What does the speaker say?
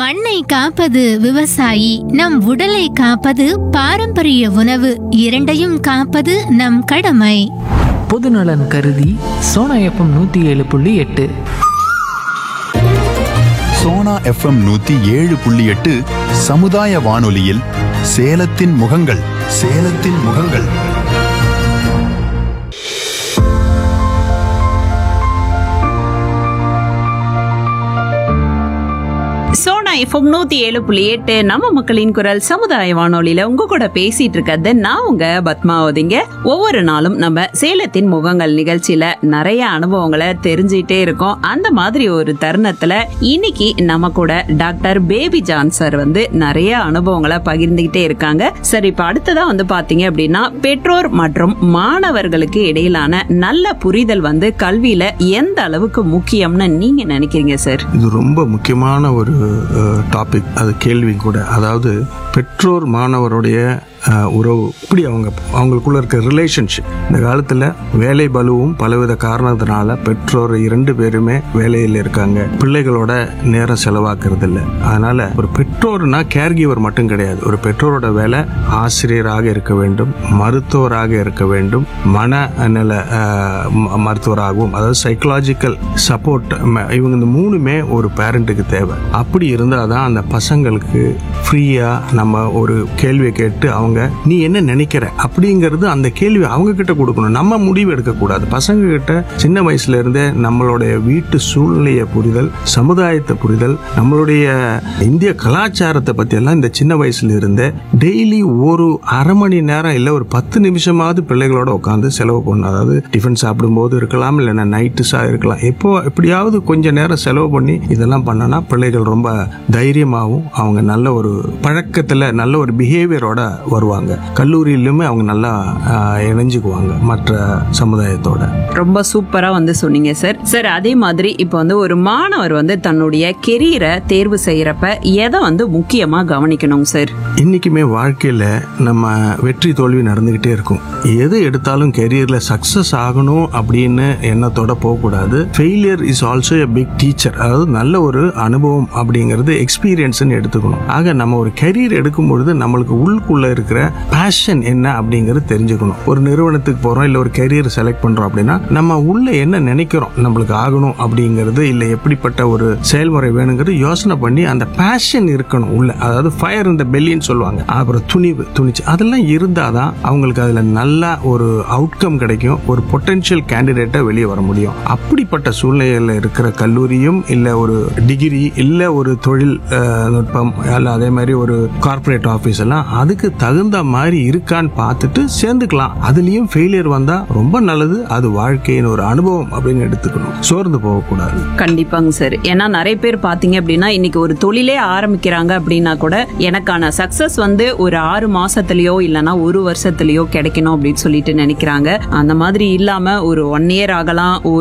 மண்ணை காப்பது விவசாயி நம் உடலை காப்பது பாரம்பரிய உணவு இரண்டையும் காப்பது நம் கடமை பொதுநலன் கருதி சோனா எஃப்எம் நூற்றி ஏழு புள்ளி எட்டு சோனா எஃப்எம் நூத்தி ஏழு புள்ளி எட்டு சமுதாய வானொலியில் சேலத்தின் முகங்கள் சேலத்தின் முகங்கள் சோனா எஃப்எம் நூத்தி ஏழு புள்ளி எட்டு நம்ம மக்களின் குரல் சமுதாய வானொலியில உங்க கூட பேசிட்டு இருக்கிறது நான் உங்க பத்மாவதிங்க ஒவ்வொரு நாளும் நம்ம சேலத்தின் முகங்கள் நிகழ்ச்சியில நிறைய அனுபவங்களை தெரிஞ்சுட்டே இருக்கோம் அந்த மாதிரி ஒரு தருணத்துல இன்னைக்கு நம்ம கூட டாக்டர் பேபி ஜான் சார் வந்து நிறைய அனுபவங்களை பகிர்ந்துகிட்டே இருக்காங்க சரி இப்ப அடுத்ததா வந்து பாத்தீங்க அப்படின்னா பெற்றோர் மற்றும் மாணவர்களுக்கு இடையிலான நல்ல புரிதல் வந்து கல்வியில எந்த அளவுக்கு முக்கியம்னு நீங்க நினைக்கிறீங்க சார் இது ரொம்ப முக்கியமான ஒரு டாபிக் அது கேள்வி கூட அதாவது பெற்றோர் மாணவருடைய அஹ், உறவு இப்படி அவங்க அவங்களுக்குள்ள இருக்க ரிலேஷன்ஷிப் இந்த காலத்தில் வேலை பலுவும் பலவித காரணத்தினால பெற்றோர் இரண்டு பேருமே வேலையில் இருக்காங்க பிள்ளைகளோட நேரம் செலவாக்குறது இல்லை அதனால ஒரு பெற்றோர்னா கேர்கிவர் மட்டும் கிடையாது ஒரு பெற்றோரோட வேலை ஆசிரியராக இருக்க வேண்டும் மருத்துவராக இருக்க வேண்டும் மனநல அஹ், ம- மருத்துவராகவும் அதாவது சைக்கலாஜிக்கல் சப்போர்ட் இவங்க இந்த மூணுமே ஒரு பேரண்ட்டுக்கு தேவை அப்படி இருந்தால் தான் அந்த பசங்களுக்கு ஃப்ரீயாக நம்ம ஒரு கேள்வியை கேட்டு அவங்க நீ என்ன நினைக்கிற அப்படிங்கிறது அந்த கேள்வி அவங்க கிட்ட கொடுக்கணும் நம்ம முடிவு எடுக்கக்கூடாது பசங்க கிட்ட சின்ன வயசுல இருந்தே நம்மளுடைய வீட்டு சூழ்நிலையை புரிதல் சமுதாயத்தை புரிதல் நம்மளுடைய இந்திய கலாச்சாரத்தை பத்தி எல்லாம் இந்த சின்ன வயசுல இருந்தே டெய்லி ஒரு அரை மணி நேரம் இல்லை ஒரு பத்து நிமிஷமாவது பிள்ளைகளோட உட்காந்து செலவு பண்ணணும் அதாவது டிஃபன் சாப்பிடும்போது இருக்கலாம் இல்லைன்னா நைட்டு சா இருக்கலாம் எப்போ எப்படியாவது கொஞ்ச நேரம் செலவு பண்ணி இதெல்லாம் பண்ணனா பிள்ளைகள் ரொம்ப தைரியமாகவும் அவங்க நல்ல ஒரு பழக்கத்தில் நல்ல ஒரு பிஹேவியரோட வருவாங்க கல்லூரியிலுமே அவங்க நல்லா ஆஹ், இணைஞ்சுக்குவாங்க மற்ற சமுதாயத்தோட ரொம்ப சூப்பரா வந்து சொன்னீங்க சார் சார் அதே மாதிரி இப்போ வந்து ஒரு மாணவர் வந்து தன்னுடைய கெரியரை தேர்வு செய்யறப்ப எதை வந்து முக்கியமா கவனிக்கணும் சார் இன்னைக்குமே வாழ்க்கையில நம்ம வெற்றி தோல்வி நடந்துகிட்டே இருக்கும் எது எடுத்தாலும் கெரியர்ல சக்சஸ் ஆகணும் அப்படின்னு எண்ணத்தோட போகக்கூடாது failure is also a big teacher அதாவது நல்ல ஒரு அனுபவம் அப்படிங்கிறது எக்ஸ்பீரியன்ஸ்னு எடுத்துக்கணும் ஆக நம்ம ஒரு கெரியர் எடுக்கும் பொழுது நம்மளுக்கு உள்ளுக்குள்ள இருக்கிற பேஷன் என்ன அப்படிங்கிறது தெரிஞ்சுக்கணும் ஒரு நிறுவனத்துக்கு போறோம் இல்ல ஒரு கெரியர் செலக்ட் பண்றோம் அப்படின்னா நம்ம உள்ள என்ன நினைக்கிறோம் நம்மளுக்கு ஆகணும் அப்படிங்கிறது இல்ல எப்படிப்பட்ட ஒரு செயல்முறை வேணுங்கிறது யோசனை பண்ணி அந்த பேஷன் இருக்கணும் உள்ள அதாவது ஃபயர் இந்த பெல்லின்னு சொல்லுவாங்க அப்புறம் துணிவு துணிச்சு அதெல்லாம் இருந்தாதான் அவங்களுக்கு அதுல நல்ல ஒரு அவுட்கம் கிடைக்கும் ஒரு பொட்டன்ஷியல் கேண்டிடேட்டா வெளியே வர முடியும் அப்படிப்பட்ட சூழ்நிலையில இருக்கிற கல்லூரியும் இல்ல ஒரு டிகிரி இல்ல ஒரு தொழில் அஹ், நுட்பம் அல்ல அதே மாதிரி ஒரு கார்ப்பரேட் ஆஃபீஸ் எல்லாம் அதுக்கு தகுந்த மாதிரி இருக்கான்னு பார்த்துட்டு சேர்ந்துக்கலாம் அதுலயும் ஃபெயிலியர் வந்தா ரொம்ப நல்லது அது வாழ்க்கையின் ஒரு அனுபவம் அப்படின்னு எடுத்துக்கணும் சோர்ந்து போகக்கூடாது கண்டிப்பாங்க சார் ஏன்னா நிறைய பேர் பாத்தீங்க அப்படின்னா இன்னைக்கு ஒரு தொழிலே ஆரம்பிக்கிறாங்க அப்படின்னா கூட எனக்கான சக்சஸ் வந்து ஒரு ஆறு மாசத்துலயோ இல்லைன்னா ஒரு வருஷத்துலயோ கிடைக்கணும் அப்படின்னு சொல்லிட்டு நினைக்கிறாங்க அந்த மாதிரி இல்லாம ஒரு ஒன் இயர் ஆகலாம் ஒரு